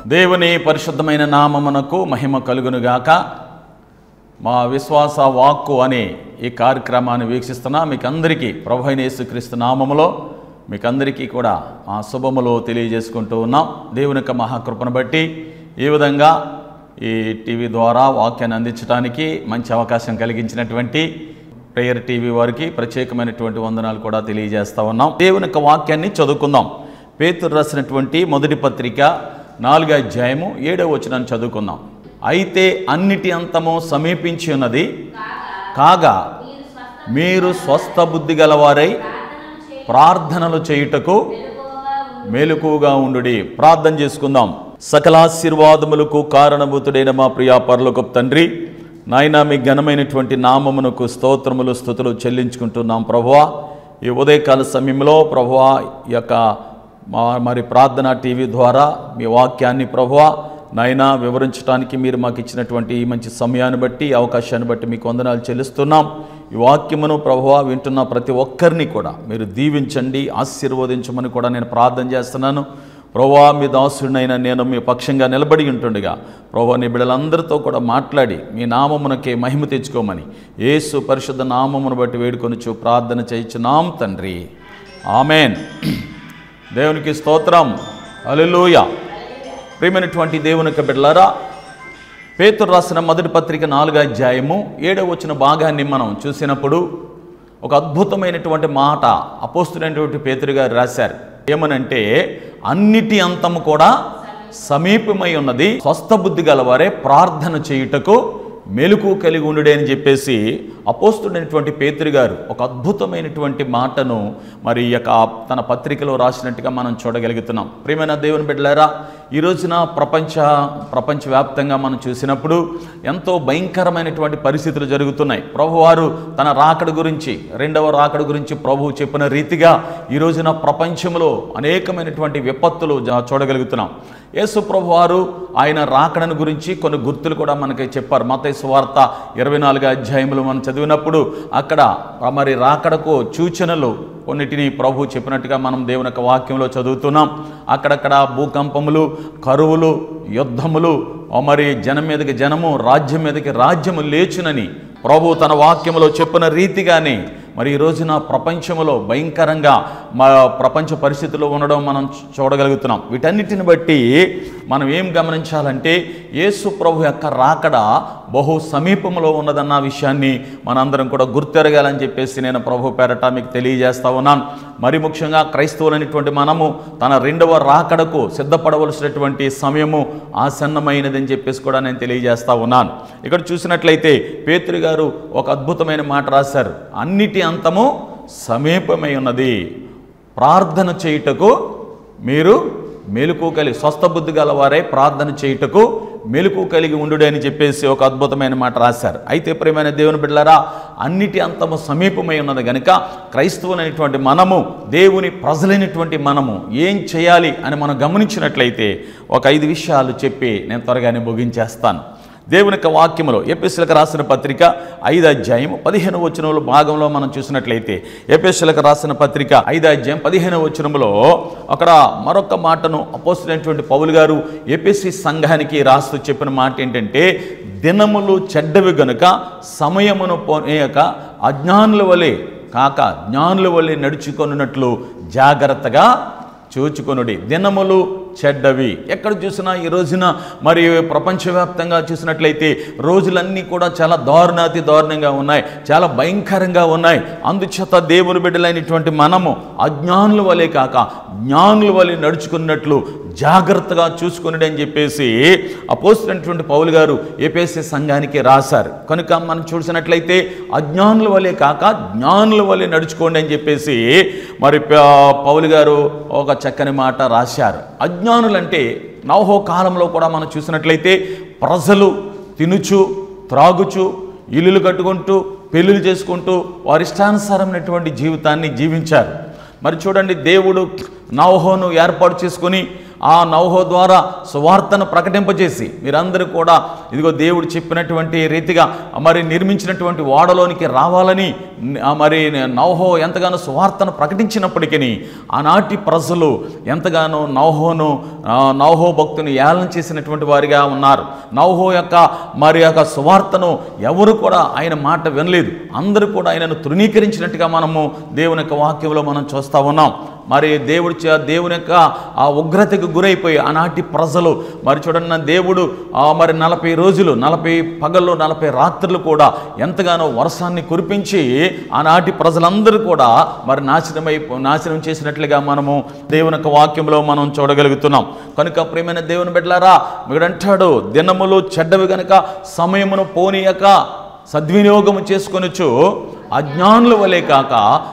దేవుని పరిశుద్ధమైన నామమునకు మహిమ కలుగునుగాక మా విశ్వాస వాక్కు అనే ఈ కార్యక్రమాన్ని వీక్షిస్తున్న మీకు అందరికీ ప్రభు అయిన యేసుక్రీస్తు నామములో మీకు అందరికీ కూడా ఆ శుభములు తెలియజేసుకుంటూ ఉన్నాం దేవుని యొక్క మహాకృపను బట్టి ఈ విధంగా ఈ టీవీ ద్వారా వాక్యాన్ని అందించడానికి మంచి అవకాశం కలిగించినటువంటి ప్రేయర్ టీవీ వారికి ప్రత్యేకమైనటువంటి వందనాలు కూడా తెలియజేస్తా ఉన్నాం దేవుని యొక్క వాక్యాన్ని చదువుకుందాం పేతురు రాసినటువంటి మొదటి పత్రిక నాలుగో అధ్యాయము ఏడవ వచనాన్ని చదువుకుందాం అయితే అన్నిటి అంతము సమీపించి ఉన్నది కాగా మీరు స్వస్థ బుద్ధి గలవారై ప్రార్థనలు చేయుటకు మేలుకుగా ఉండుడి ప్రార్థన చేసుకుందాం సకలాశీర్వాదములకు కారణభూతుడైన మా ప్రియా పరలోకపు తండ్రి నాయన మీ ఘనమైనటువంటి నామమునకు స్తోత్రములు స్థుతులు చెల్లించుకుంటున్నాం ప్రభువా ఈ ఉదయకాల సమయంలో ప్రభువా ఈ యొక్క మా మరి ప్రార్థన టీవీ ద్వారా మీ వాక్యాన్ని ప్రభువా నాయన వివరించడానికి మీరు మాకు ఇచ్చినటువంటి ఈ మంచి సమయాన్ని బట్టి ఈ అవకాశాన్ని బట్టి మీకు వందనాలు చెల్లిస్తున్నాం ఈ వాక్యమును ప్రభువా వింటున్న ప్రతి ఒక్కరిని కూడా మీరు దీవించండి ఆశీర్వదించమని కూడా నేను ప్రార్థన చేస్తున్నాను ప్రభా మీ దాసుడినైనా నేను మీ పక్షంగా నిలబడి ఉంటుండగా ప్రభా నీ బిడ్డలందరితో కూడా మాట్లాడి మీ నామమునకే మహిమ తెచ్చుకోమని యేసు పరిశుద్ధ నామమును బట్టి వేడుకొనుచు ప్రార్థన చేయించున్నాం తండ్రి ఆమెన్ దేవునికి స్తోత్రం అలెలుయ ప్రియమైనటువంటి దేవుని యొక్క బిడ్డలారా పేతురు రాసిన మొదటి పత్రిక నాలుగో అధ్యాయము ఏడవ వచ్చిన భాగాన్ని మనం చూసినప్పుడు ఒక అద్భుతమైనటువంటి మాట అపోస్తున్నటువంటి పేతురు గారు రాశారు ఏమనంటే అన్నిటి అంతము కూడా సమీపమై ఉన్నది స్వస్థ బుద్ధి గలవారే ప్రార్థన చేయుటకు మెలకు కలిగి ఉండుడే అని చెప్పేసి అపోస్తుడైనటువంటి పేతురు గారు ఒక అద్భుతమైనటువంటి మాటను మరి ఈ యొక్క తన పత్రికలో రాసినట్టుగా మనం చూడగలుగుతున్నాం ప్రియమైన దేవుని బిడ్డలారా ఈ రోజున ప్రపంచ ప్రపంచవ్యాప్తంగా మనం చూసినప్పుడు ఎంతో భయంకరమైనటువంటి పరిస్థితులు జరుగుతున్నాయి ప్రభువారు తన రాకడ గురించి రెండవ రాకడ గురించి ప్రభువు చెప్పిన రీతిగా ఈ రోజున ప్రపంచంలో అనేకమైనటువంటి విపత్తులు జ- చూడగలుగుతున్నాం యేసు ప్రభు వారు ఆయన రాకడను గురించి కొన్ని గుర్తులు కూడా మనకి చెప్పారు మత వార్త ఇరవై నాలుగు అధ్యాయములు మనం చదివినప్పుడు అక్కడ మరి రాకడకు సూచనలు కొన్నిటిని ప్రభు చెప్పినట్టుగా మనం దేవుని యొక్క వాక్యంలో చదువుతున్నాం అక్కడక్కడ భూకంపములు కరువులు యుద్ధములు ఆ మరి జనం మీదకి జనము రాజ్యం మీదకి రాజ్యము లేచునని ప్రభు తన వాక్యములో చెప్పిన రీతిగానే మరి ఈ రోజున ప్రపంచంలో భయంకరంగా మా ప్రపంచ పరిస్థితుల్లో ఉండడం మనం చూడగలుగుతున్నాం వీటన్నిటిని బట్టి మనం ఏం గమనించాలంటే యేసు ప్రభు యొక్క రాకడ బహు సమీపంలో ఉన్నదన్న విషయాన్ని మనందరం కూడా గుర్తెరగాలని చెప్పేసి నేను ప్రభు పేరట మీకు తెలియజేస్తా ఉన్నాను మరి ముఖ్యంగా క్రైస్తవులైనటువంటి మనము తన రెండవ రాకడకు సిద్ధపడవలసినటువంటి సమయము ఆసన్నమైనదని చెప్పేసి కూడా నేను తెలియజేస్తా ఉన్నాను ఇక్కడ చూసినట్లయితే పేతురు గారు ఒక అద్భుతమైన మాట రాశారు అన్నిటి అంతము సమీపమై ఉన్నది ప్రార్థన చేయుటకు మీరు మెలకు కలిగి స్వస్థ బుద్ధి గలవారే ప్రార్థన చేయుటకు మెలకు కలిగి ఉండుడే అని చెప్పేసి ఒక అద్భుతమైన మాట రాశారు అయితే ప్రియమైన దేవుని బిడ్డలారా అన్నిటి అంతము సమీపమై ఉన్నది గనుక క్రైస్తవులైనటువంటి మనము దేవుని ప్రజలైనటువంటి మనము ఏం చేయాలి అని మనం గమనించినట్లయితే ఒక ఐదు విషయాలు చెప్పి నేను త్వరగానే ముగించేస్తాను దేవుని యొక్క వాక్యములో ఎపిఎస్లకు రాసిన పత్రిక ఐదు అధ్యాయం పదిహేను వచనముల భాగంలో మనం చూసినట్లయితే ఎపిఎస్లకు రాసిన పత్రిక ఐదు అధ్యాయం పదిహేను వచనములో అక్కడ మరొక మాటను అపోసినటువంటి పౌలు గారు ఎపిఎస్సి సంఘానికి రాస్తూ చెప్పిన మాట ఏంటంటే దినములు చెడ్డవి గనుక సమయమును పోనీయక అజ్ఞానుల వలె కాక జ్ఞానుల వలె నడుచుకొనున్నట్లు జాగ్రత్తగా చూచుకొనుడి దినములు చెడ్డవి ఎక్కడ చూసినా ఈ రోజున మరి ప్రపంచవ్యాప్తంగా చూసినట్లయితే రోజులన్నీ కూడా చాలా దారుణాతి దారుణంగా ఉన్నాయి చాలా భయంకరంగా ఉన్నాయి అందుచేత దేవుని బిడ్డలైనటువంటి మనము అజ్ఞానుల వలె కాక జ్ఞానుల వలె నడుచుకున్నట్లు జాగ్రత్తగా చూసుకుని అని చెప్పేసి అపోసినటువంటి పౌలు గారు ఏపీఎస్సీ సంఘానికి రాశారు కనుక మనం చూసినట్లయితే అజ్ఞానుల వలె కాక జ్ఞానుల వలె నడుచుకోండి అని చెప్పేసి మరి ప- పౌలు గారు ఒక చక్కని మాట రాశారు అజ్ఞానులంటే నవహో కాలంలో కూడా మనం చూసినట్లయితే ప్రజలు తినుచు త్రాగుచు ఇల్లులు కట్టుకుంటూ పెళ్ళిళ్ళు చేసుకుంటూ వారి ఇష్టానుసారమైనటువంటి జీవితాన్ని జీవించారు మరి చూడండి దేవుడు నవహోను ఏర్పాటు చేసుకొని ఆ నౌహో ద్వారా సువార్తను ప్రకటింపజేసి మీరందరూ కూడా ఇదిగో దేవుడు చెప్పినటువంటి రీతిగా మరి నిర్మించినటువంటి ఓడలోనికి రావాలని ఆ మరి నౌహో ఎంతగానో సువార్తను ప్రకటించినప్పటికీ ఆనాటి ప్రజలు ఎంతగానో నౌహోను ఆ, నౌహో భక్తుని ఏలన చేసినటువంటి వారిగా ఉన్నారు నౌహో యొక్క మరి యొక్క సువార్తను ఎవరు కూడా ఆయన మాట వినలేదు అందరూ కూడా ఆయనను తృణీకరించినట్టుగా మనము దేవుని యొక్క వాక్యంలో మనం చూస్తూ ఉన్నాం మరి దేవుడు చే- దేవుని యొక్క ఆ ఉగ్రతకు గురైపోయి ఆనాటి ప్రజలు మరి చూడండి నా దేవుడు ఆ మరి నలభై రోజులు నలభై పగళ్ళు నలభై రాత్రులు కూడా ఎంతగానో వర్షాన్ని కురిపించి ఆనాటి ప్రజలందరూ కూడా మరి నాశనమై నాశనం చేసినట్లుగా మనము దేవుని యొక్క వాక్యంలో మనం చూడగలుగుతున్నాం కనుక ప్రియమైన దేవుని బిడ్డలారా మీడంటాడు దినములు చెడ్డవి గనక సమయమును పోనీయక సద్వినియోగము చేసుకొనొచ్చు అజ్ఞానుల వలె కాక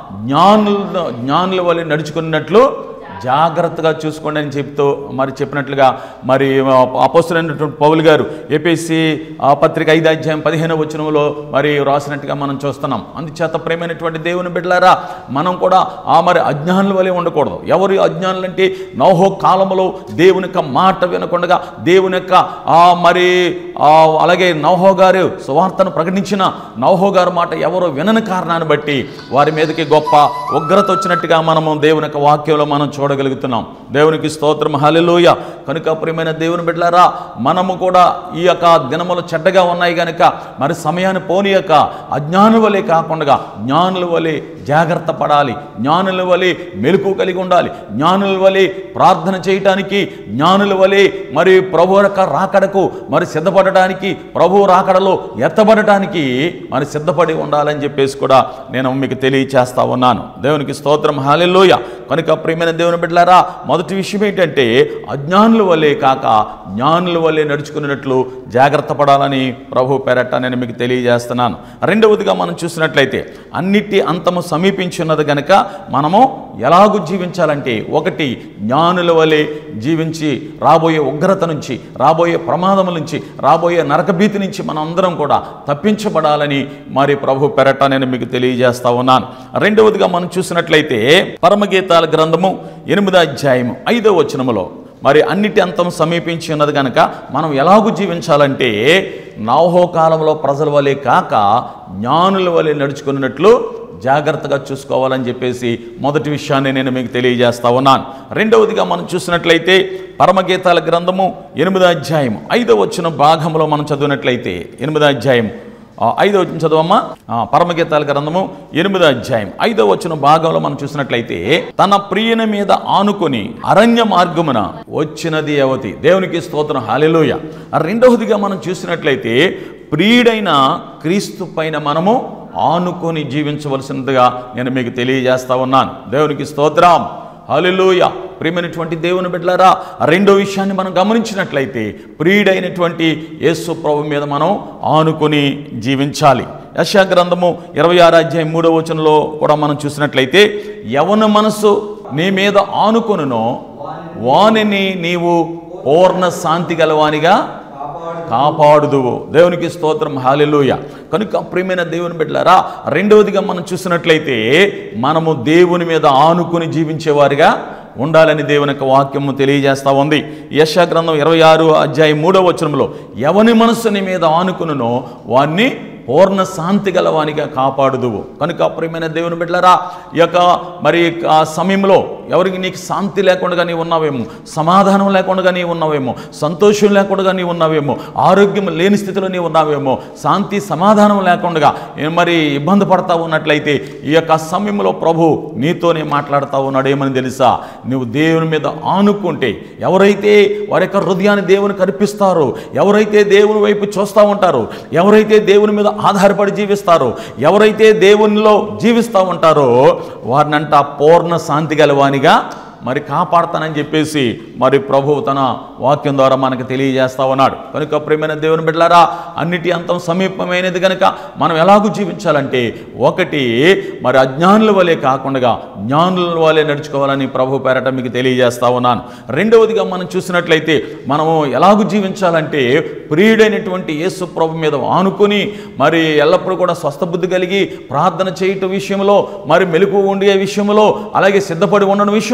జ్ఞానుల జ్ఞానుల వలె నడుచుకున్నట్లు జాగ్రత్తగా చూసుకోండి అని చెప్తూ మరి చెప్పినట్లుగా మరి అపోస్తులైనటువంటి పౌలు గారు ఏపీసీ పత్రిక ఐదు అధ్యాయం పదిహేను వచనంలో మరి రాసినట్టుగా మనం చూస్తున్నాం అందుచేత ప్రేమైనటువంటి దేవుని బిడ్డలారా మనం కూడా ఆ మరి అజ్ఞానుల వలె ఉండకూడదు ఎవరు అజ్ఞానులు అంటే నౌహో కాలంలో దేవుని యొక్క మాట వినకుండా దేవుని యొక్క ఆ మరి ఆ అలాగే నౌహో గారు సువార్తను ప్రకటించిన నౌహో గారు మాట ఎవరు వినని కారణాన్ని బట్టి వారి మీదకి గొప్ప ఉగ్రత వచ్చినట్టుగా మనము దేవుని యొక్క వాక్యంలో మనం చూడగలుగుతున్నాం దేవునికి స్తోత్రం హల్లెలూయ కనుక ప్రియమైన దేవుని బిడ్డలారా మనము కూడా ఈ యొక్క దినములు చెడ్డగా ఉన్నాయి కనుక మరి సమయాన్ని పోనీయక అజ్ఞానుల వలె కాకుండా జ్ఞానుల వలె జాగ్రత్త పడాలి జ్ఞానుల వలె మెలకు కలిగి ఉండాలి జ్ఞానుల వలె ప్రార్థన చేయటానికి జ్ఞానుల వలె మరి ప్రభు యొక్క రాకడకు మరి సిద్ధపడటానికి ప్రభు రాకడలో ఎత్తబడటానికి మరి సిద్ధపడి ఉండాలని చెప్పేసి కూడా నేను మీకు తెలియచేస్తా ఉన్నాను దేవునికి స్తోత్రం హాలెల్లోయ కనుక ప్రియమైన దేవుని బిడ్డలారా మొదటి విషయం ఏంటంటే అజ్ఞానుల వలె కాక జ్ఞానుల వలె నడుచుకున్నట్లు జాగ్రత్త పడాలని ప్రభు పేరట నేను మీకు తెలియజేస్తున్నాను రెండవదిగా మనం చూసినట్లయితే అన్నిటి అంతము సమీపించున్నది గనక మనము ఎలాగూ జీవించాలంటే ఒకటి జ్ఞానుల వలె జీవించి రాబోయే ఉగ్రత నుంచి రాబోయే ప్రమాదముల నుంచి రాబోయే నరకభీతి నుంచి మనం అందరం కూడా తప్పించబడాలని మరి ప్రభు పెరట నేను మీకు తెలియజేస్తా ఉన్నాను రెండవదిగా మనం చూసినట్లయితే పరమగీతాల గ్రంథము ఎనిమిదో అధ్యాయము ఐదో వచనములో మరి అన్నిటి అంతం సమీపించి ఉన్నది కనుక మనం ఎలాగూ జీవించాలంటే నవహో కాలంలో ప్రజల వలె కాక జ్ఞానుల వలె నడుచుకున్నట్లు జాగ్రత్తగా చూసుకోవాలని చెప్పేసి మొదటి విషయాన్ని నేను మీకు తెలియజేస్తా ఉన్నాను రెండవదిగా మనం చూసినట్లయితే పరమగీతాల గ్రంథము ఎనిమిదో అధ్యాయం ఐదో వచ్చిన భాగంలో మనం చదివినట్లయితే ఎనిమిదో అధ్యాయం ఆ, ఐదో వచ్చిన చదవమ్మా ఆ, పరమగీతాల గ్రంథము ఎనిమిదో అధ్యాయం ఐదో వచ్చిన భాగంలో మనం చూసినట్లయితే తన ప్రియుని మీద ఆనుకొని అరణ్య మార్గమున వచ్చినది యవతి దేవునికి స్తోత్రం హాలెలూయ ఆ రెండవదిగా మనం చూసినట్లయితే ప్రియుడైన క్రీస్తు పైన మనము ఆనుకొని జీవించవలసినదిగా నేను మీకు తెలియజేస్తా ఉన్నాను దేవునికి స్తోత్రం హల్లెలూయ ప్రియమైనటువంటి దేవుని బిడ్డలారా రెండో విషయాన్ని మనం గమనించినట్లయితే ప్రియుడైనటువంటి యేసు ప్రభు మీద మనం ఆనుకొని జీవించాలి యశా గ్రంథము ఇరవై ఆరు అధ్యాయం మూడో వచనంలో కూడా మనం చూసినట్లయితే యవన మనసు నీ మీద ఆనుకొనునో వానిని నీవు పూర్ణ శాంతి గలవానిగా కాపాడుదువు దేవునికి స్తోత్రం హాలెలూయ కనుక ప్రియమైన దేవుని బిడ్డలారా రెండవదిగా మనం చూసినట్లయితే మనము దేవుని మీద ఆనుకుని జీవించేవారిగా ఉండాలని దేవుని యొక్క వాక్యము తెలియజేస్తా ఉంది యశా గ్రంథం ఇరవై ఆరు అధ్యాయం మూడవ వచనంలో ఎవని మనస్సుని మీద ఆనుకునునో వాణ్ణి పూర్ణ శాంతి గలవానిగా కాపాడుదువు కనుక ప్రియమైన దేవుని బిడ్డలారా ఈ యొక్క మరి ఆ సమయంలో ఎవరికి నీకు శాంతి లేకుండా నీ ఉన్నావేమో సమాధానం లేకుండా నీ ఉన్నావేమో సంతోషం లేకుండా నీ ఉన్నావేమో ఆరోగ్యం లేని స్థితిలో నీ ఉన్నావేమో శాంతి సమాధానం లేకుండా ఏ మరి ఇబ్బంది పడతా ఉన్నట్లయితే ఈ యొక్క సమయంలో ప్రభు నీతోనే మాట్లాడుతూ ఉన్నాడు ఏమని తెలుసా నువ్వు దేవుని మీద ఆనుకుంటే ఎవరైతే వారి యొక్క హృదయాన్ని దేవునికి అర్పిస్తారో ఎవరైతే దేవుని వైపు చూస్తూ ఉంటారో ఎవరైతే దేవుని మీద ఆధారపడి జీవిస్తారో ఎవరైతే దేవునిలో జీవిస్తూ ఉంటారో వారినంట పూర్ణ శాంతి గలవానిగా మరి కాపాడతానని చెప్పేసి మరి ప్రభువు తన వాక్యం ద్వారా మనకు తెలియజేస్తా ఉన్నాడు కనుక ప్రియమైన దేవుని బిడ్డలారా అన్నిటి అంతం సమీపమైనది కనుక మనం ఎలాగూ జీవించాలంటే ఒకటి మరి అజ్ఞానుల వలె కాకుండా జ్ఞానుల వలె నడుచుకోవాలని ప్రభు పేరట మీకు తెలియజేస్తా ఉన్నాను రెండవదిగా మనం చూసినట్లయితే మనము ఎలాగూ జీవించాలంటే ప్రియుడైనటువంటి యేసు ప్రభు మీద ఆనుకొని మరి ఎల్లప్పుడూ కూడా స్వస్థ బుద్ధి కలిగి ప్రార్థన చేయటం విషయంలో మరి మెలకు ఉండే విషయంలో అలాగే సిద్ధపడి ఉండడం విషయంలో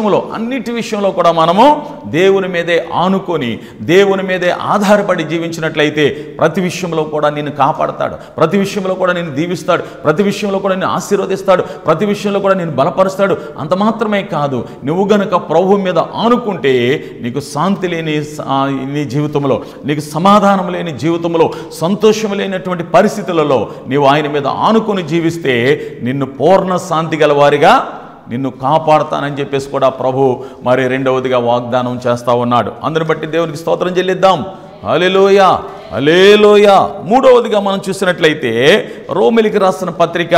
అన్నిటి విషయంలో కూడా మనము దేవుని మీదే ఆనుకొని దేవుని మీదే ఆధారపడి జీవించినట్లయితే ప్రతి విషయంలో కూడా నిన్ను కాపాడతాడు ప్రతి విషయంలో కూడా నేను దీవిస్తాడు ప్రతి విషయంలో కూడా నేను ఆశీర్వదిస్తాడు ప్రతి విషయంలో కూడా నేను బలపరుస్తాడు అంత మాత్రమే కాదు నువ్వు గనుక ప్రభు మీద ఆనుకుంటే నీకు శాంతి లేని స- ఆ, నీ జీవితంలో నీకు సమాధానం లేని జీవితంలో సంతోషం లేనటువంటి పరిస్థితులలో నీవు ఆయన మీద ఆనుకొని జీవిస్తే నిన్ను పూర్ణ శాంతి గలవారిగా నిన్ను కాపాడుతానని చెప్పేసి కూడా ప్రభు మరి రెండవదిగా వాగ్దానం చేస్తా ఉన్నాడు అందుని బట్టి దేవునికి స్తోత్రం చెల్లిద్దాం అలెలోయ అలేలోయ మూడవదిగా మనం చూసినట్లయితే రోమిలికి రాసిన పత్రిక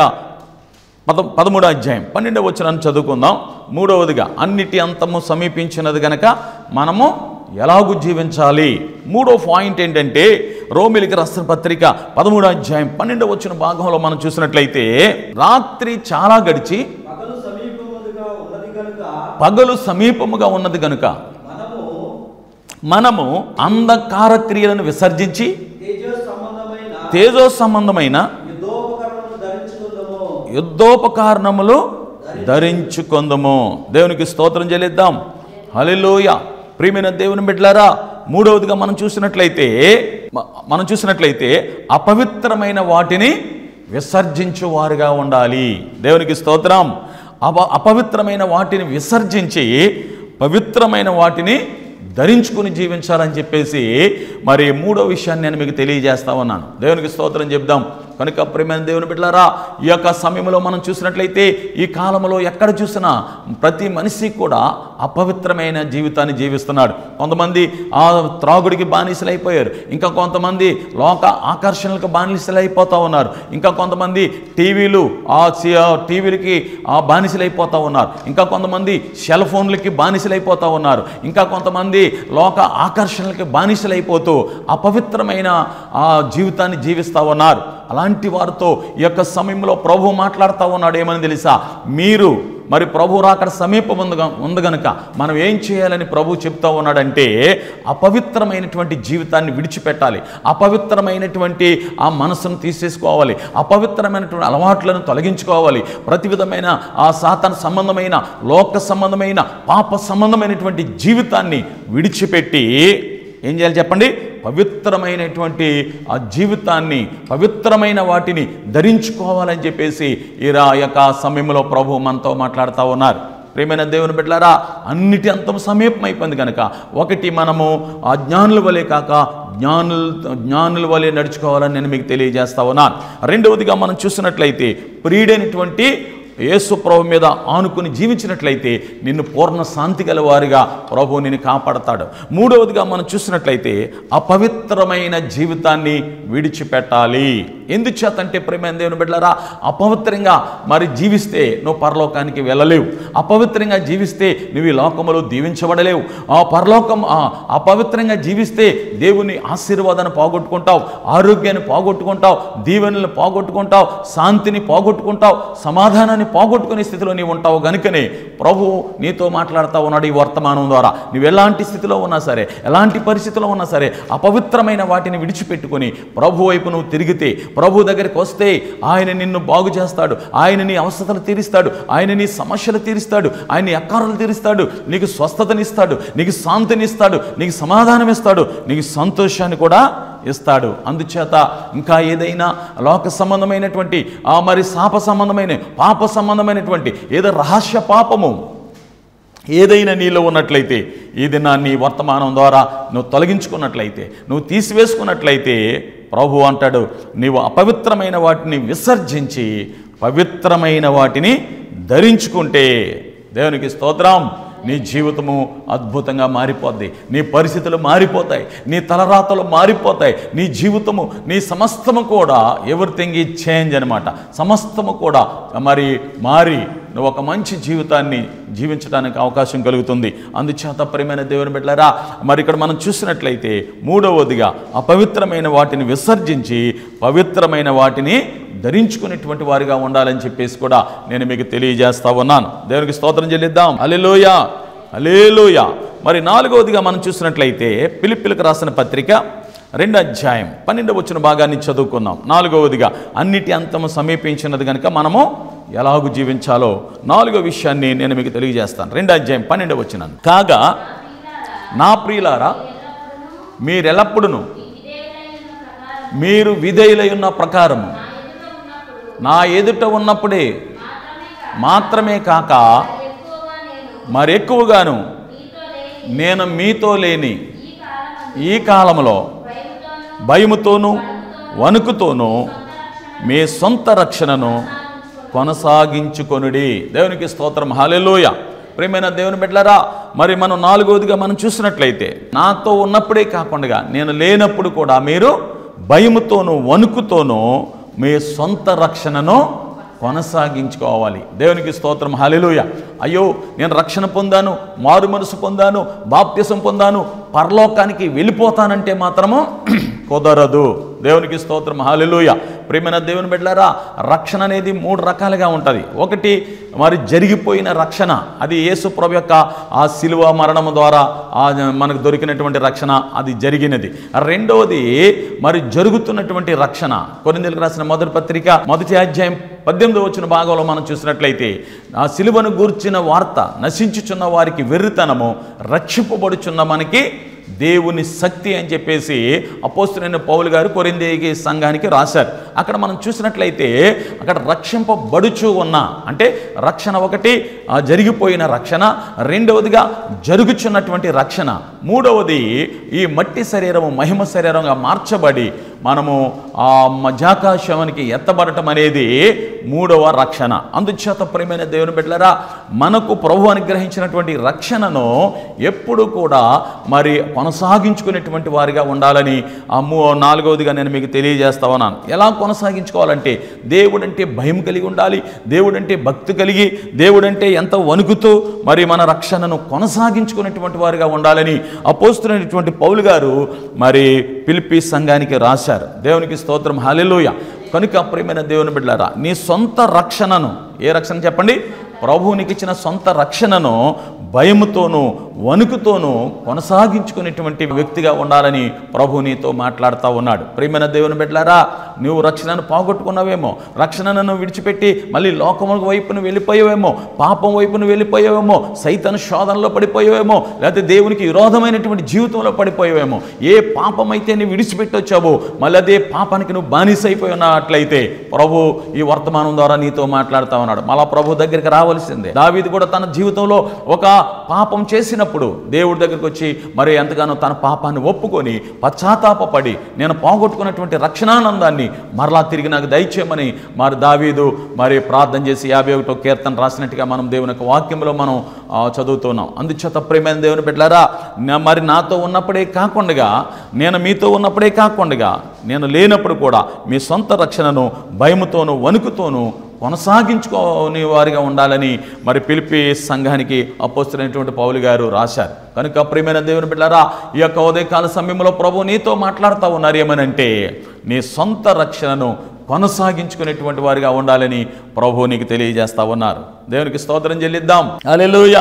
పద పదమూడో అధ్యాయం పన్నెండవ వచ్చిన చదువుకుందాం మూడవదిగా అన్నిటి అంతము సమీపించినది గనక మనము ఎలాగూ జీవించాలి మూడో పాయింట్ ఏంటంటే రోమిలికి రాసిన పత్రిక పదమూడో అధ్యాయం పన్నెండవ వచ్చిన భాగంలో మనం చూసినట్లయితే రాత్రి చాలా గడిచి పగలు సమీపముగా ఉన్నది కనుక పగలు సమీపముగా ఉన్నది గనుక మనము మనము అంధకార క్రియలను విసర్జించి తేజో సంబంధమైన తేజో సంబంధమైన యుద్ధోపకరణము ధరించుకుందాము యుద్ధోపకరణములు ధరించుకుందము దేవునికి స్తోత్రం చెల్లిద్దాం హల్లెలూయ ప్రియమైన దేవుని బిడ్డలారా మూడవదిగా మనం చూసినట్లయితే మ- మనం చూసినట్లయితే అపవిత్రమైన వాటిని విసర్జించు వారుగా ఉండాలి దేవునికి స్తోత్రం అప అపవిత్రమైన వాటిని విసర్జించి పవిత్రమైన వాటిని ధరించుకుని జీవించాలని చెప్పేసి మరి మూడో విషయాన్ని నేను మీకు తెలియజేస్తా ఉన్నాను దేవునికి స్తోత్రం చెప్దాం కనుక ప్రియమైన దేవుని బిడ్డలారా ఈ యొక్క సమయంలో మనం చూసినట్లయితే ఈ కాలంలో ఎక్కడ చూసినా ప్రతి మనిషి కూడా అపవిత్రమైన జీవితాన్ని జీవిస్తున్నాడు కొంతమంది ఆ త్రాగుడికి బానిసలైపోయారు ఇంకా కొంతమంది లోక ఆకర్షణలకు బానిసలైపోతూ ఉన్నారు ఇంకా కొంతమంది టీవీలు ఆ సి- ఆ టీవీలకి ఆ బానిసలైపోతూ ఉన్నారు ఇంకా కొంతమంది సెల్ ఫోన్లకి బానిసలైపోతూ ఉన్నారు ఇంకా కొంతమంది లోక ఆకర్షణలకి బానిసలైపోతూ అపవిత్రమైన ఆ జీవితాన్ని జీవిస్తూ ఉన్నారు అలాంటి వారితో ఈ యొక్క సమయంలో ప్రభు మాట్లాడుతూ ఉన్నాడు ఏమని తెలుసా మీరు మరి ప్రభు రాకడ సమీపం ఉంది గ- ఉంది గనుక మనం ఏం చేయాలని ప్రభు చెప్తా ఉన్నాడంటే అపవిత్రమైనటువంటి జీవితాన్ని విడిచిపెట్టాలి అపవిత్రమైనటువంటి ఆ మనసును తీసేసుకోవాలి అపవిత్రమైనటువంటి అలవాట్లను తొలగించుకోవాలి ప్రతి విధమైన ఆ సాతాన సంబంధమైన లోక సంబంధమైన పాప సంబంధమైనటువంటి జీవితాన్ని విడిచిపెట్టి ఏం చేయాలి చెప్పండి పవిత్రమైనటువంటి ఆ జీవితాన్ని పవిత్రమైన వాటిని ధరించుకోవాలని చెప్పేసి ఈ రా యొక్క సమయంలో ప్రభు మనతో మాట్లాడుతూ ఉన్నారు ప్రేమైన దేవుని బిడ్డలారా అన్నిటి అంతం సమీపం అయిపోయింది కనుక ఒకటి మనము ఆ జ్ఞానుల వలె కాక జ్ఞానుల జ్ఞానుల వలె నడుచుకోవాలని నేను మీకు తెలియజేస్తా ఉన్నాను రెండవదిగా మనం చూసినట్లయితే ప్రియుడైనటువంటి యేసు ప్రభు మీద ఆనుకుని జీవించినట్లయితే నిన్ను పూర్ణ శాంతి గలవారిగా ప్రభు నిన్ను కాపాడతాడు మూడవదిగా మనం చూసినట్లయితే అపవిత్రమైన జీవితాన్ని విడిచిపెట్టాలి ఎందుచేతంటే ప్రేమైన దేవుని బిడ్డలారా అపవిత్రంగా మరి జీవిస్తే నువ్వు పరలోకానికి వెళ్ళలేవు అపవిత్రంగా జీవిస్తే నువ్వు ఈ లోకములో దీవించబడలేవు ఆ పరలోకం ఆ అపవిత్రంగా జీవిస్తే దేవుని ఆశీర్వాదాన్ని పోగొట్టుకుంటావు ఆరోగ్యాన్ని పోగొట్టుకుంటావు దీవెనలను పోగొట్టుకుంటావు శాంతిని పోగొట్టుకుంటావు సమాధానాన్ని పోగొట్టుకునే స్థితిలో నీవు ఉంటావు గనుకనే ప్రభు నీతో మాట్లాడుతూ ఉన్నాడు ఈ వర్తమానం ద్వారా నువ్వు ఎలాంటి స్థితిలో ఉన్నా సరే ఎలాంటి పరిస్థితిలో ఉన్నా సరే అపవిత్రమైన వాటిని విడిచిపెట్టుకొని ప్రభు వైపు నువ్వు తిరిగితే ప్రభు దగ్గరికి వస్తే ఆయన నిన్ను బాగు చేస్తాడు ఆయన నీ అవసరతలు తీరుస్తాడు ఆయన నీ సమస్యలు తీరుస్తాడు ఆయన నీ అక్కారాలు తీరుస్తాడు నీకు స్వస్థతనిస్తాడు నీకు శాంతినిస్తాడు నీకు సమాధానం ఇస్తాడు నీకు సంతోషాన్ని కూడా ఇస్తాడు అందుచేత ఇంకా ఏదైనా లోక సంబంధమైనటువంటి ఆ మరి శాప సంబంధమైన పాప సంబంధమైనటువంటి ఏదో రహస్య పాపము ఏదైనా నీలో ఉన్నట్లయితే ఈ దినాన్ని వర్తమానం ద్వారా నువ్వు తొలగించుకున్నట్లయితే నువ్వు తీసివేసుకున్నట్లయితే ప్రభు అంటాడు నీవు అపవిత్రమైన వాటిని విసర్జించి పవిత్రమైన వాటిని ధరించుకుంటే దేవునికి స్తోత్రం నీ జీవితము అద్భుతంగా మారిపోద్ది నీ పరిస్థితులు మారిపోతాయి నీ తలరాతలు మారిపోతాయి నీ జీవితము నీ సమస్తము కూడా ఎవ్రీథింగ్ ఈ చేంజ్ అనమాట సమస్తము కూడా మరి మారి నువ్వు ఒక మంచి జీవితాన్ని జీవించడానికి అవకాశం కలుగుతుంది అందుచేత ప్రియమైన దేవుని బిడ్డలారా మరి ఇక్కడ మనం చూసినట్లయితే మూడవదిగా అపవిత్రమైన వాటిని విసర్జించి పవిత్రమైన వాటిని ధరించుకునేటువంటి వారిగా ఉండాలని చెప్పేసి కూడా నేను మీకు తెలియజేస్తా ఉన్నాను దేవునికి స్తోత్రం చెల్లిద్దాం అలెలోయ అలేలోయ మరి నాలుగవదిగా మనం చూసినట్లయితే పిలిపిలకు రాసిన పత్రిక రెండు అధ్యాయం పన్నెండు వచ్చిన భాగాన్ని చదువుకుందాం నాలుగవదిగా అన్నిటి అంతము సమీపించినది కనుక మనము ఎలాగూ జీవించాలో నాలుగో విషయాన్ని నేను మీకు తెలియజేస్తాను రెండో అధ్యాయం పన్నెండు వచ్చినాను కాగా నా ప్రియులారా మీరెల్లప్పుడూ మీరు విధేయులై ఉన్న ప్రకారము నా ఎదుట ఉన్నప్పుడే మాత్రమే కాక మరెక్కువగాను నేను మీతో లేని ఈ కాలంలో భయముతోనూ వణుకుతోనూ మీ సొంత రక్షణను కొనసాగించుకొనుడి దేవునికి స్తోత్రం హాలెలూయ ప్రేమైన దేవుని బిడ్డలారా మరి మనం నాలుగవదిగా మనం చూసినట్లయితే నాతో ఉన్నప్పుడే కాకుండా నేను లేనప్పుడు కూడా మీరు భయముతోనూ వణుకుతోనూ మీ సొంత రక్షణను కొనసాగించుకోవాలి దేవునికి స్తోత్రం హల్లెలూయ అయ్యో నేను రక్షణ పొందాను మారు మనసు పొందాను బాప్త్యసం పొందాను పరలోకానికి వెళ్ళిపోతానంటే మాత్రము కుదరదు దేవునికి స్తోత్రం హాలెలూయ ప్రేమైన దేవుని బిడ్డలారా రక్షణ అనేది మూడు రకాలుగా ఉంటుంది ఒకటి మరి జరిగిపోయిన రక్షణ అది యేసు ప్రభు యొక్క ఆ శిలువ మరణము ద్వారా ఆ మనకు దొరికినటువంటి రక్షణ అది జరిగినది రెండవది మరి జరుగుతున్నటువంటి రక్షణ కొరిందలకు రాసిన మొదటి పత్రిక మొదటి అధ్యాయం పద్దెనిమిది వచ్చిన భాగంలో మనం చూసినట్లయితే ఆ సిలువను గూర్చిన వార్త నశించుచున్న వారికి వెర్రితనము రక్షింపబడుచున్న మనకి దేవుని శక్తి అని చెప్పేసి అపోస్తులైన పౌలు గారు కొరిందేకి సంఘానికి రాశారు అక్కడ మనం చూసినట్లయితే అక్కడ రక్షింపబడుచు ఉన్న అంటే రక్షణ ఒకటి ఆ జరిగిపోయిన రక్షణ రెండవదిగా జరుగుచున్నటువంటి రక్షణ మూడవది ఈ మట్టి శరీరము మహిమ శరీరంగా మార్చబడి మనము ఆ మజాకాశవానికి ఎత్తబడటం అనేది మూడవ రక్షణ అందుచేత ప్రియమైన దేవుని బిడ్డలారా మనకు ప్రభు అనుగ్రహించినటువంటి రక్షణను ఎప్పుడు కూడా మరి కొనసాగించుకునేటువంటి వారిగా ఉండాలని ఆ మూ నాలుగవదిగా నేను మీకు తెలియజేస్తా ఉన్నాను ఎలా కొనసాగించుకోవాలంటే దేవుడంటే భయం కలిగి ఉండాలి దేవుడంటే భక్తి కలిగి దేవుడంటే ఎంత వణుకుతూ మరి మన రక్షణను కొనసాగించుకునేటువంటి వారిగా ఉండాలని అపోస్తున్నటువంటి పౌలు గారు మరి పిలిపి సంఘానికి రాశారు దేవునికి స్తోత్రం హాలెలూయ కనుక ప్రియమైన దేవుని బిడ్డలారా నీ సొంత రక్షణను ఏ రక్షణ చెప్పండి ప్రభువు నీకు ఇచ్చిన సొంత రక్షణను భయముతోనూ వణుకుతోనూ కొనసాగించుకునేటువంటి వ్యక్తిగా ఉండాలని ప్రభు నీతో మాట్లాడుతూ ఉన్నాడు ప్రియమైన దేవుని బిడ్డలారా నువ్వు రక్షణను పోగొట్టుకున్నావేమో రక్షణను విడిచిపెట్టి మళ్ళీ లోకము వైపును వెళ్ళిపోయావేమో పాపం వైపును వెళ్ళిపోయావేమో సైతన్ శోధనలో పడిపోయావేమో లేకపోతే దేవునికి విరోధమైనటువంటి జీవితంలో పడిపోయావేమో ఏ పాపం అయితే నువ్వు విడిచిపెట్టి వచ్చావో మళ్ళీ అదే పాపానికి నువ్వు బానిస అయిపోయి ఉన్నట్లయితే ప్రభు ఈ వర్తమానం ద్వారా నీతో మాట్లాడుతూ ఉన్నాడు మళ్ళా ప్రభు దగ్గరికి రావాల్సిందే దావీదు కూడా తన జీవితంలో ఒక పాపం చేసినప్పుడు దేవుడి దగ్గరికి వచ్చి మరి ఎంతగానో తన పాపాన్ని ఒప్పుకొని పశ్చాత్తాపపడి నేను పోగొట్టుకున్నటువంటి రక్షణానందాన్ని మరలా తిరిగి నాకు దయచేయమని మరి దావీదు మరి ప్రార్థన చేసి యాభై ఒకటో కీర్తన రాసినట్టుగా మనం దేవుని యొక్క వాక్యంలో మనం ఆ, చదువుతున్నాం అందుచేత ప్రేమైన దేవుని బిడ్డలారా నా- మరి నాతో ఉన్నప్పుడే కాకుండా నేను మీతో ఉన్నప్పుడే కాకుండా నేను లేనప్పుడు కూడా మీ సొంత రక్షణను భయముతోనూ వణుకుతోనూ కొనసాగించుకోని వారిగా ఉండాలని మరి పిలిపి సంఘానికి అపోస్తున్నటువంటి పౌలు గారు రాశారు కనుక ప్రియమైన దేవుని బిడ్డారా ఈ యొక్క ఉదయకాల సమయంలో ప్రభు నీతో మాట్లాడుతూ ఉన్నారు ఏమనంటే నీ సొంత రక్షణను కొనసాగించుకునేటువంటి వారిగా ఉండాలని ప్రభు నీకు తెలియజేస్తా ఉన్నారు దేవునికి స్తోత్రం చెల్లిద్దాం అలెలుయ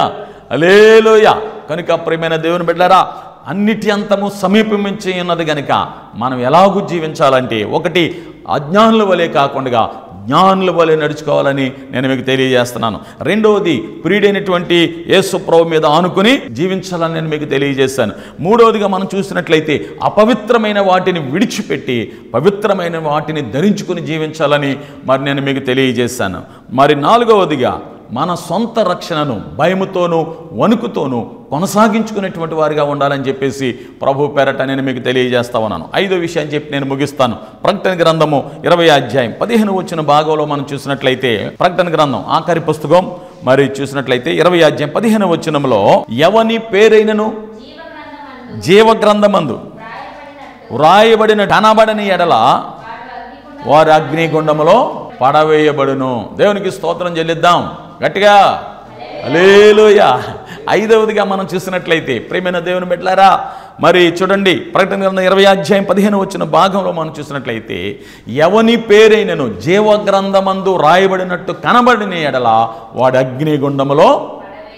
అలేలుయ కనుక ప్రియమైన దేవుని బిడ్డారా అన్నిటి అంతము సమీపమించి ఉన్నది గనుక మనం ఎలాగూ జీవించాలంటే ఒకటి అజ్ఞానుల వలె కాకుండా జ్ఞానుల వలె నడుచుకోవాలని నేను మీకు తెలియజేస్తున్నాను రెండవది ప్రియుడైనటువంటి యేసు ప్రభు మీద ఆనుకుని జీవించాలని నేను మీకు తెలియజేశాను మూడవదిగా మనం చూసినట్లయితే అపవిత్రమైన వాటిని విడిచిపెట్టి పవిత్రమైన వాటిని ధరించుకుని జీవించాలని మరి నేను మీకు తెలియజేశాను మరి నాలుగవదిగా మన సొంత రక్షణను భయముతోనూ వణుకుతోనూ కొనసాగించుకునేటువంటి వారిగా ఉండాలని చెప్పేసి ప్రభు పేరట నేను మీకు తెలియజేస్తా ఉన్నాను ఐదో విషయం చెప్పి నేను ముగిస్తాను ప్రకటన గ్రంథము ఇరవై అధ్యాయం పదిహేను వచ్చిన భాగంలో మనం చూసినట్లయితే ప్రకటన గ్రంథం ఆఖరి పుస్తకం మరి చూసినట్లయితే ఇరవై అధ్యాయం పదిహేను వచనంలో ఎవని పేరైనను జీవ గ్రంథమందు వ్రాయబడిన కనబడని ఎడల వారి అగ్నిగుండములో పడవేయబడును దేవునికి స్తోత్రం చెల్లిద్దాం గట్టిగా అలేలుయ ఐదవదిగా మనం చూసినట్లయితే ప్రేమైన దేవుని బిడ్డలారా మరి చూడండి ప్రకటన గ్రంథం ఇరవై అధ్యాయం పదిహేను వచ్చిన భాగంలో మనం చూసినట్లయితే ఎవని పేరైనను జీవ గ్రంథమందు రాయబడినట్టు కనబడిన ఎడల వాడి అగ్నిగుండములో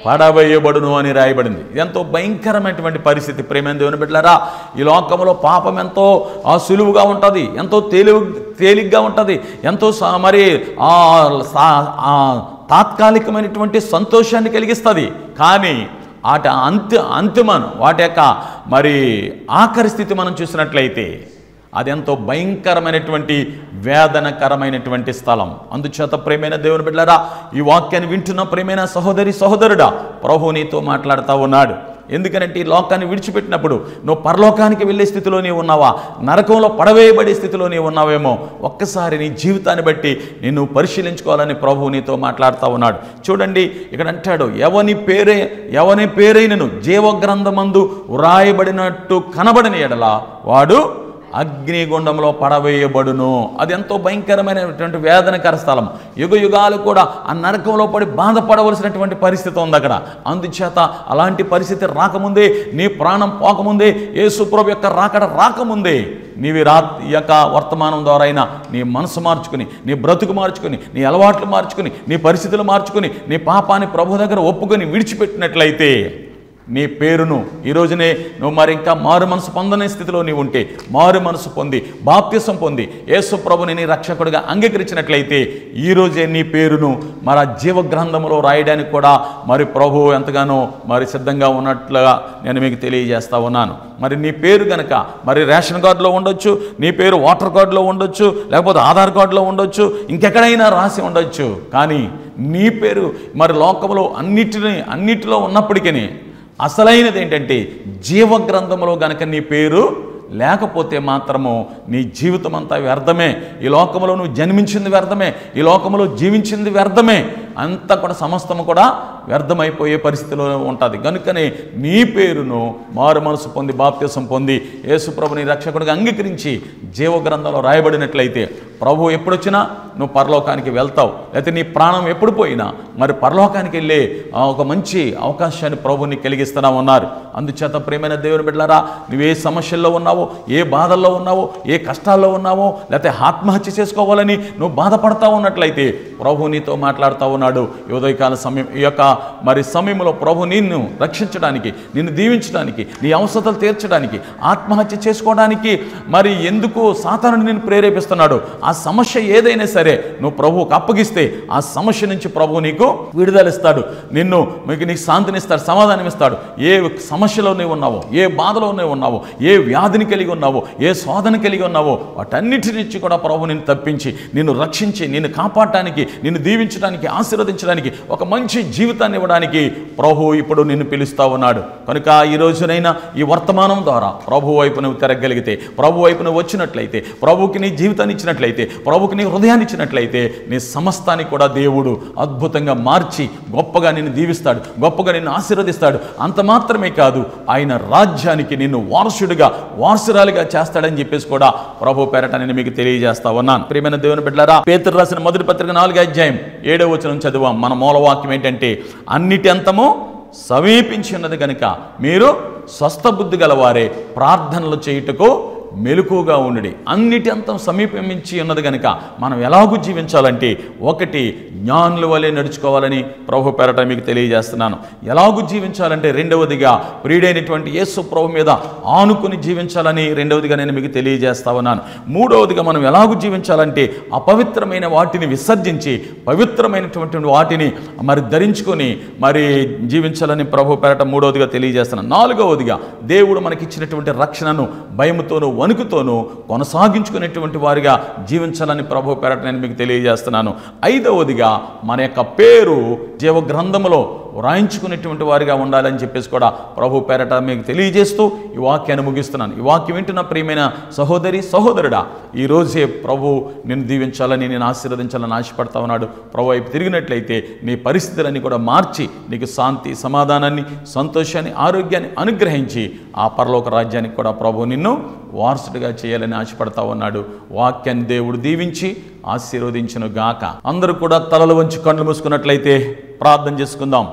పడవేయబడును అని రాయబడింది ఇది ఎంతో భయంకరమైనటువంటి పరిస్థితి ప్రేమ దేవుని బిడ్డలారా ఈ లోకంలో పాపం ఎంతో ఆ సులువుగా ఉంటుంది ఎంతో తేలివు తేలిగ్గా ఉంటుంది ఎంతో సా- మరి ఆ సా- ఆ తాత్కాలికమైనటువంటి సంతోషాన్ని కలిగిస్తుంది కానీ వాటి అంత్య అంతిమను వాటి యొక్క మరి ఆఖరి స్థితి మనం చూసినట్లయితే అది ఎంతో భయంకరమైనటువంటి వేదనకరమైనటువంటి స్థలం అందుచేత ప్రేమైన దేవుని బిడ్డలారా ఈ వాక్యాన్ని వింటున్న ప్రేమైన సహోదరి సహోదరుడా ప్రభు నీతో మాట్లాడుతూ ఉన్నాడు ఎందుకనంటే ఈ లోకాన్ని విడిచిపెట్టినప్పుడు నువ్వు పరలోకానికి వెళ్ళే స్థితిలో నీవు ఉన్నావా నరకంలో పడవేయబడే స్థితిలో నీవు ఉన్నావేమో ఒక్కసారి నీ జీవితాన్ని బట్టి నిన్ను పరిశీలించుకోవాలని ప్రభు నీతో మాట్లాడుతూ ఉన్నాడు చూడండి ఇక్కడ అంటాడు ఎవని పేరే ఎవని పేరైనను జీవగ్రంథమందు వ్రాయబడినట్టు కనబడని ఎడల వాడు అగ్నిగుండంలో పడవేయబడును అది ఎంతో భయంకరమైనటువంటి వేదనకర స్థలం యుగ యుగాలు కూడా ఆ నరకంలో పడి బాధపడవలసినటువంటి పరిస్థితి ఉంది అక్కడ అందుచేత అలాంటి పరిస్థితి రాకముందే నీ ప్రాణం పోకముందే యేసుప్రభు యొక్క రాకడ రాకముందే నీవి రా ఈ యొక్క వర్తమానం ద్వారా అయినా నీ మనసు మార్చుకుని నీ బ్రతుకు మార్చుకుని నీ అలవాట్లు మార్చుకుని నీ పరిస్థితులు మార్చుకుని నీ పాపాన్ని ప్రభు దగ్గర ఒప్పుకొని విడిచిపెట్టినట్లయితే నీ పేరును ఈ రోజునే నువ్వు మరి ఇంకా మారు మనసు పొందనే స్థితిలో నీవు ఉంటే మారు మనసు పొంది బాప్త్యసం పొంది యేసు ప్రభుని నీ రక్షకుడిగా అంగీకరించినట్లయితే ఈ రోజే నీ పేరును మరి ఆ జీవ గ్రంథములో రాయడానికి కూడా మరి ప్రభు ఎంతగానో మరి సిద్ధంగా ఉన్నట్లుగా నేను మీకు తెలియజేస్తా ఉన్నాను మరి నీ పేరు గనక మరి రేషన్ కార్డులో ఉండొచ్చు నీ పేరు వాటర్ కార్డులో ఉండొచ్చు లేకపోతే ఆధార్ కార్డులో ఉండొచ్చు ఇంకెక్కడైనా రాసి ఉండొచ్చు కానీ నీ పేరు మరి లోకంలో అన్నిటిని అన్నిటిలో ఉన్నప్పటికీ అసలైనది ఏంటంటే జీవగ్రంథంలో గనక నీ పేరు లేకపోతే మాత్రము నీ జీవితం అంతా వ్యర్థమే ఈ లోకంలో నువ్వు జన్మించింది వ్యర్థమే ఈ లోకంలో జీవించింది వ్యర్థమే అంతా కూడా సమస్తము కూడా వ్యర్థమైపోయే పరిస్థితిలో ఉంటుంది కనుకనే నీ పేరును మారు మనసు పొంది బాప్త్యసం పొంది యేసుప్రభుని రక్షకుడిగా అంగీకరించి జీవగ్రంథంలో రాయబడినట్లయితే ప్రభు ఎప్పుడొచ్చినా నువ్వు పరలోకానికి వెళ్తావు లేకపోతే నీ ప్రాణం ఎప్పుడు పోయినా మరి పరలోకానికి వెళ్ళే ఆ ఒక మంచి అవకాశాన్ని ప్రభుని కలిగిస్తున్నా ఉన్నారు అందుచేత ప్రేమైన దేవుని బిడ్డలారా నువ్వు ఏ సమస్యల్లో ఉన్నావో ఏ బాధల్లో ఉన్నావో ఏ కష్టాల్లో ఉన్నావో లేకపోతే ఆత్మహత్య చేసుకోవాలని నువ్వు బాధపడతా ఉన్నట్లయితే ప్రభు నీతో మాట్లాడుతూ ఉన్నాడు ఈ ఉదయకాల సమయం ఈ యొక్క మరి సమయంలో ప్రభు నిన్ను రక్షించడానికి నిన్ను దీవించడానికి నీ అవసరతలు తీర్చడానికి ఆత్మహత్య చేసుకోవడానికి మరి ఎందుకు సాతాను నిన్ను ప్రేరేపిస్తున్నాడు ఆ సమస్య ఏదైనా సరే నువ్వు ప్రభువుకు అప్పగిస్తే ఆ సమస్య నుంచి ప్రభు నీకు విడుదలిస్తాడు నిన్ను మీకు నీకు శాంతినిస్తాడు సమాధానం ఇస్తాడు ఏ సమస్యలో నీవు ఉన్నావో ఏ బాధలో నీవు ఉన్నావో ఏ వ్యాధిని కలిగి ఉన్నావో ఏ శోధన కలిగి ఉన్నావో వాటన్నిటి నుంచి కూడా ప్రభు నిన్ను తప్పించి నిన్ను రక్షించి నిన్ను కాపాడటానికి నిన్ను దీవించడానికి ఆశీర్వదించడానికి ఒక మంచి జీవితాన్ని ఇవ్వడానికి ప్రభు ఇప్పుడు నిన్ను పిలుస్తా ఉన్నాడు కనుక ఈ రోజునైనా ఈ వర్తమానం ద్వారా ప్రభు వైపు నువ్వు తిరగలిగితే ప్రభు వైపు నువ్వు వచ్చినట్లయితే ప్రభుకి నీ జీవితాన్ని ఇచ్చినట్లయితే ప్రభుకి నీ హృదయాన్ని ఇచ్చినట్లయితే నీ సమస్తాన్ని కూడా దేవుడు అద్భుతంగా మార్చి గొప్పగా నిన్ను దీవిస్తాడు గొప్పగా నిన్ను ఆశీర్వదిస్తాడు అంత మాత్రమే కాదు ఆయన రాజ్యానికి నిన్ను వారసుడిగా వారసురాలిగా చేస్తాడని చెప్పేసి కూడా ప్రభు పేరట నేను మీకు తెలియజేస్తా ఉన్నాను ప్రియమైన దేవుని బిడ్డలారా పేతురు రాసిన మొదటి పత్రిక నాలుగు అధ్యాయం ఏడవ వచనం చదివాం మన మూలవాక్యం ఏంటంటే అన్నిటి అంతము సమీపించి ఉన్నది కనుక మీరు స్వస్థ బుద్ధి గలవారే ప్రార్థనలు చేయుటకు మెలకుగా ఉండి అన్నిటి అంతం సమీపించి ఉన్నది కనుక మనం ఎలాగూ జీవించాలంటే ఒకటి జ్ఞానుల వలె నడుచుకోవాలని ప్రభు పేరట మీకు తెలియజేస్తున్నాను ఎలాగూ జీవించాలంటే రెండవదిగా ప్రియుడైనటువంటి యేసు ప్రభు మీద ఆనుకుని జీవించాలని రెండవదిగా నేను మీకు తెలియజేస్తా ఉన్నాను మూడవదిగా మనం ఎలాగూ జీవించాలంటే అపవిత్రమైన వాటిని విసర్జించి పవిత్రమైనటువంటి వాటిని మరి ధరించుకొని మరి జీవించాలని ప్రభు పేరట మూడవదిగా తెలియజేస్తున్నాను నాలుగవదిగా దేవుడు మనకిచ్చినటువంటి రక్షణను భయముతోనూ వణుకుతోనూ కొనసాగించుకునేటువంటి వారిగా జీవించాలని ప్రభు పేరట నేను మీకు తెలియజేస్తున్నాను ఐదవదిగా మన యొక్క పేరు జీవ గ్రంథములో వ్రాయించుకునేటువంటి వారిగా ఉండాలని చెప్పేసి కూడా ప్రభు పేరట మీకు తెలియజేస్తూ ఈ వాక్యాన్ని ముగిస్తున్నాను ఈ వాక్యం వింటున్న ప్రియమైన సహోదరి సహోదరుడా ఈ రోజే ప్రభు నిన్ను దీవించాలని నేను ఆశీర్వదించాలని ఆశపడతా ఉన్నాడు ప్రభు వైపు తిరిగినట్లయితే నీ పరిస్థితులన్నీ కూడా మార్చి నీకు శాంతి సమాధానాన్ని సంతోషాన్ని ఆరోగ్యాన్ని అనుగ్రహించి ఆ పరలోక రాజ్యానికి కూడా ప్రభు నిన్ను వారసుడిగా చేయాలని ఆశపడతా ఉన్నాడు వాక్యాన్ని దేవుడు దీవించి ఆశీర్వదించును గాక అందరూ కూడా తలలు వంచి కళ్ళు మూసుకున్నట్లయితే ప్రార్థన చేసుకుందాం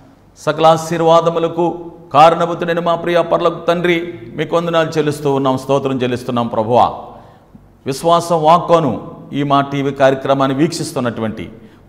సకల ఆశీర్వాదములకు కారణభూతుడైన మా ప్రియ పర్లకు తండ్రి మీకు వందనాలు చెల్లిస్తూ ఉన్నాం స్తోత్రం చెల్లిస్తున్నాం ప్రభువా విశ్వాస వాక్కోను ఈ మా టీవీ కార్యక్రమాన్ని వీక్షిస్తున్నటువంటి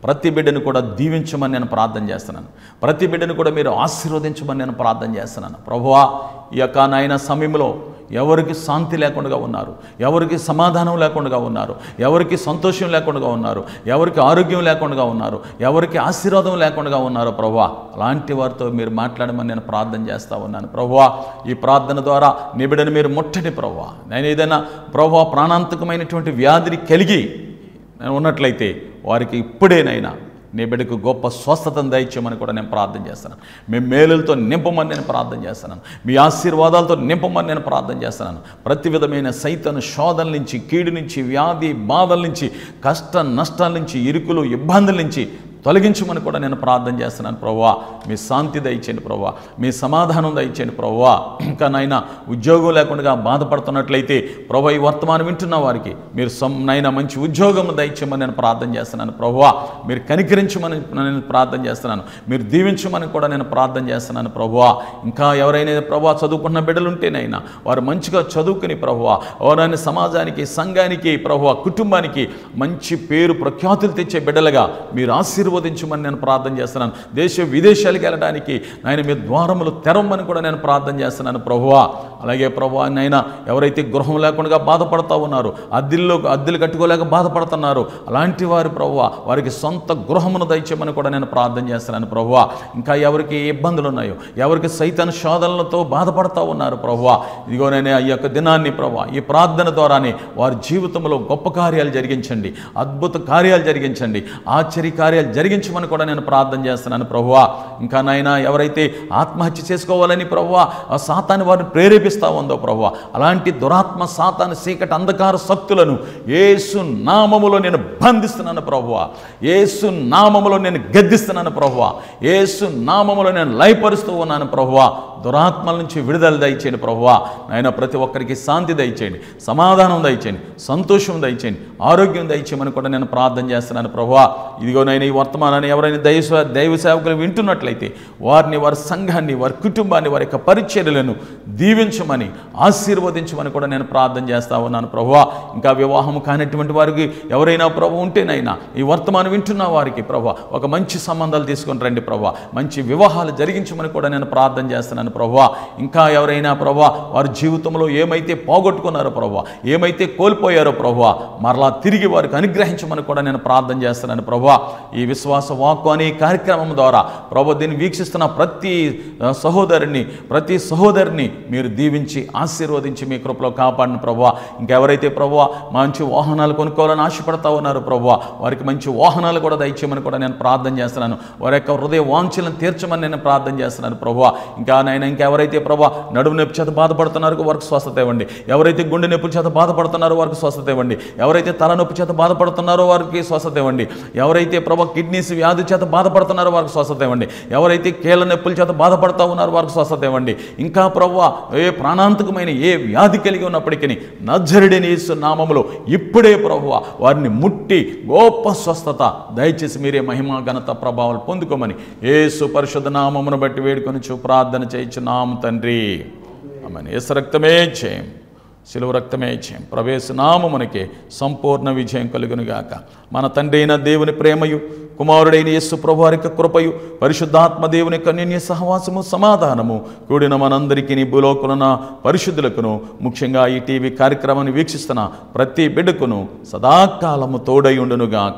ప్రతి బిడ్డను కూడా దీవించమని నేను ప్రార్థన చేస్తున్నాను ప్రతి బిడ్డను కూడా మీరు ఆశీర్వదించమని నేను ప్రార్థన చేస్తున్నాను ప్రభువా ఈ యొక్క నాయన సమయంలో ఎవరికి శాంతి లేకుండా ఉన్నారు ఎవరికి సమాధానం లేకుండా ఉన్నారు ఎవరికి సంతోషం లేకుండా ఉన్నారు ఎవరికి ఆరోగ్యం లేకుండా ఉన్నారు ఎవరికి ఆశీర్వాదం లేకుండా ఉన్నారు ప్రభువా అలాంటి వారితో మీరు మాట్లాడమని నేను ప్రార్థన చేస్తా ఉన్నాను ప్రభువా ఈ ప్రార్థన ద్వారా నిబిడని మీరు ముట్టని ప్రభువా నేను ఏదైనా ప్రభువా ప్రాణాంతకమైనటువంటి వ్యాధిని కలిగి నేను ఉన్నట్లయితే వారికి ఇప్పుడేనైనా నీ బిడ్డకు గొప్ప స్వస్థతను దయచేయమని కూడా నేను ప్రార్థన చేస్తున్నాను మీ మేలులతో నింపమని నేను ప్రార్థన చేస్తున్నాను మీ ఆశీర్వాదాలతో నింపమని నేను ప్రార్థన చేస్తున్నాను ప్రతి విధమైన సైతను శోధన నుంచి కీడు నుంచి వ్యాధి బాధల నుంచి కష్ట నష్టాల నుంచి ఇరుకులు ఇబ్బందుల నుంచి తొలగించమని కూడా నేను ప్రార్థన చేస్తున్నాను ప్రవ్వా మీ శాంతి దయచేయండి ప్రవ్వా మీ సమాధానం దయచేయండి ప్రవ్వా ఇంకా నాయన ఉద్యోగం లేకుండా బాధపడుతున్నట్లయితే ప్రభా ఈ వర్తమానం వింటున్న వారికి మీరు సమ్ నైనా మంచి ఉద్యోగం దయచేయమని నేను ప్రార్థన చేస్తున్నాను ప్రవ్వా మీరు కనికరించమని నేను ప్రార్థన చేస్తున్నాను మీరు దీవించమని కూడా నేను ప్రార్థన చేస్తున్నాను ప్రభువా ఇంకా ఎవరైనా ప్రభా చదువుకున్న బిడ్డలుంటేనైనా వారు మంచిగా చదువుకుని ప్రభువా ఎవరైనా సమాజానికి సంఘానికి ప్రభువా కుటుంబానికి మంచి పేరు ప్రఖ్యాతులు తెచ్చే బిడ్డలుగా మీరు ఆశీర్వదించమని నేను ప్రార్థన చేస్తున్నాను దేశ విదేశాలకు వెళ్ళడానికి నాయన మీ ద్వారములు తెరవమని కూడా నేను ప్రార్థన చేస్తున్నాను ప్రభువా అలాగే ప్రభువా నైనా ఎవరైతే గృహం లేకుండా బాధపడతా ఉన్నారు అద్దెల్లో అద్దెలు కట్టుకోలేక బాధపడుతున్నారు అలాంటి వారి ప్రభువా వారికి సొంత గృహమును దయచేయమని కూడా నేను ప్రార్థన చేస్తున్నాను ప్రభువా ఇంకా ఎవరికి ఏ ఇబ్బందులు ఉన్నాయో ఎవరికి సైతాన్ శోధనలతో బాధపడతా ఉన్నారు ప్రభువా ఇదిగో నేను ఈ యొక్క దినాన్ని ప్రభువా ఈ ప్రార్థన ద్వారానే వారి జీవితంలో గొప్ప కార్యాలు జరిగించండి అద్భుత కార్యాలు జరిగించండి ఆశ్చర్య కార్యాలు జరిగించమని కూడా నేను ప్రార్థన చేస్తున్నాను ప్రభువా ఇంకా నాయన ఎవరైతే ఆత్మహత్య చేసుకోవాలని ప్రభువా ఆ సాతాన్ని వారిని ప్రేరేపిస్తా ఉందో ప్రభువా అలాంటి దురాత్మ సాతాను చీకటి అంధకార శక్తులను యేసు నామములో నేను బంధిస్తున్నాను ప్రభువా యేసు నామములో నేను గద్దిస్తున్నాను ప్రభువా యేసు నామములో నేను లయపరుస్తూ ఉన్నాను ప్రభువా దురాత్మల నుంచి విడుదల దయచేయండి ప్రభువా నాయన ప్రతి ఒక్కరికి శాంతి దయచేయండి సమాధానం దయచేయండి సంతోషం దయచేయండి ఆరోగ్యం దయచేయమని కూడా నేను ప్రార్థన చేస్తున్నాను ప్రభువా ఇదిగో నేను ఈ వర్తమానాన్ని ఎవరైనా దైవ సే- దైవ సేవకులు వింటున్నట్లయితే వారిని వారి సంఘాన్ని వారి కుటుంబాన్ని వారి యొక్క పరిచర్యలను దీవించమని ఆశీర్వదించమని కూడా నేను ప్రార్థన చేస్తా ఉన్నాను ప్రభువా ఇంకా వివాహం కానటువంటి వారికి ఎవరైనా ప్రభు ఉంటేనైనా ఈ వర్తమానం వింటున్న వారికి ప్రభు ఒక మంచి సంబంధాలు తీసుకొని రండి ప్రభు మంచి వివాహాలు జరిగించమని కూడా నేను ప్రార్థన చేస్తున్నాను ప్రభు ఇంకా ఎవరైనా ప్రభు వారి జీవితంలో ఏమైతే పోగొట్టుకున్నారో ప్రభు ఏమైతే కోల్పోయారో ప్రభు మరలా తిరిగి వారికి అనుగ్రహించమని కూడా నేను ప్రార్థన చేస్తున్నాను ప్రభు ఈ విశ్వాస వాక్కు అనే ఈ కార్యక్రమం ద్వారా ప్రభు దీన్ని వీక్షిస్తున్న ప్రతి ఆ, సహోదరుని ప్రతి సహోదరిని మీరు దీవించి ఆశీర్వదించి మీ కృపలో కాపాడిన ప్రభు ఇంకెవరైతే ప్రభు మంచి వాహనాలు కొనుక్కోవాలని ఆశపడతా ఉన్నారు ప్రభు వారికి మంచి వాహనాలు కూడా దయచేయమని కూడా నేను ప్రార్థన చేస్తున్నాను వారి యొక్క హృదయ వాంఛలను తీర్చమని నేను ప్రార్థన చేస్తున్నాను ప్రభు ఇంకా నాయన ఇంకెవరైతే ప్రభు నడుము నొప్పి చేత బాధపడుతున్నారో వారికి స్వస్థత ఇవ్వండి ఎవరైతే గుండె నొప్పుల చేత బాధపడుతున్నారో వారికి స్వస్థత ఇవ్వండి ఎవరైతే తలనొప్పి చేత బాధపడుతున్నారో వారికి స్వస్థత ఇవ్వండి ఎవరైతే ప్రభు కిడ్నీస్ వ్యాధి చేత బాధపడుతున్నారో వారికి స్వస్థత ఇవ్వండి ఎవరైతే కీళ్ళ నొప్పుల చేత బాధపడుతూ ఉన్నారో వారికి స్వస్థత ఇవ్వండి ఇంకా ప్రభు ఏ ప్రాణాంతకమైన ఏ వ్యాధి కలిగి ఉన్నప్పటికీ నజరుడిని యేసు నామములో ఇప్పుడే ప్రభు వారిని ముట్టి గొప్ప స్వస్థత దయచేసి మీరే మహిమా ఘనత ప్రభావాలు పొందుకోమని యేసు పరిశుద్ధ నామమును బట్టి వేడుకొని చూ ప్రార్థన చేయించున్నాము తండ్రి ఆమెను యేసు రక్తమే చేయం శిలువ రక్తమే ఇచ్చాం ప్రవేశనామమునకే సంపూర్ణ విజయం కలుగునుగాక మన తండ్రి అయిన దేవుని ప్రేమయు కుమారుడైన యేసు ప్రభువారిక కృపయు పరిశుద్ధాత్మ దేవుని కన్యన్య సహవాసము సమాధానము కూడిన మనందరికీ నీ భూలోకులన పరిశుద్ధులకును ముఖ్యంగా ఈ టీవీ కార్యక్రమాన్ని వీక్షిస్తున్న ప్రతి బిడ్డకును సదాకాలము తోడై ఉండునుగాక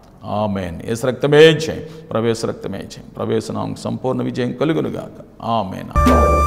ఆమెన్ యేసు రక్తమే జయం ప్రవేశ రక్తమే జయం ప్రవేశనామం సంపూర్ణ విజయం కలుగునుగాక ఆమెన్